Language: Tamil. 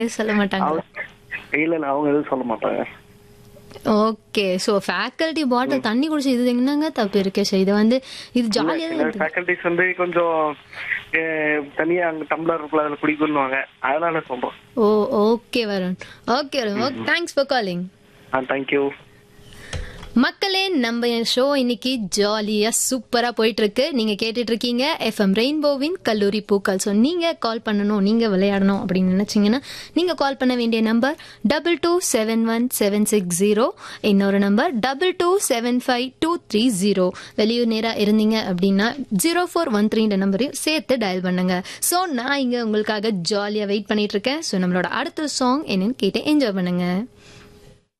சொல்ல மாட்டாங்க அவங்க- இல்ல இல்ல அவங்க எதுவும் சொல்ல மாட்டாங்க ஓகே சோ ஃபேக்கல்டி பாட்டில் தண்ணி குடிச்சு இது என்னங்க தப்பு இருக்கு சார் இது வந்து இது ஜாலியா தான் இருக்கு ஃபேக்கல்டிஸ் வந்து கொஞ்சம் அஹ், தனியா அங்க டம்ளர் இருக்குல்ல அதுல குடிக்கணுவாங்க அதனால சொல்றோம் oh okay Varun okay Varun okay thanks for calling ah thank you மக்களே நம்ம ஷோ இன்னைக்கு ஜாலியா சூப்பரா போயிட்டு இருக்கு நீங்க கேட்டுட்டு இருக்கீங்க எஃப்எம் ரெயின்போவின் கல்லூரி பூக்கள் ஸோ நீங்க கால் பண்ணணும் நீங்க விளையாடணும் அப்படின்னு நினைச்சீங்கன்னா நீங்க கால் பண்ண வேண்டிய number double two seven one seven six zero இன்னொரு number double two seven five two three zero வெளியூர் நேரா இருந்தீங்க அப்படின்னா ஜீரோ ஃபோர் ஒன் த்ரீன்ற நம்பரையும் சேர்த்து டயல் பண்ணுங்க ஸோ நான் இங்க உங்களுக்காக ஜாலியா வெயிட் பண்ணிட்டு இருக்கேன் ஸோ நம்மளோட அடுத்த சாங் என்னன்னு கேட்டு என்ஜாய் பண்ணுங்க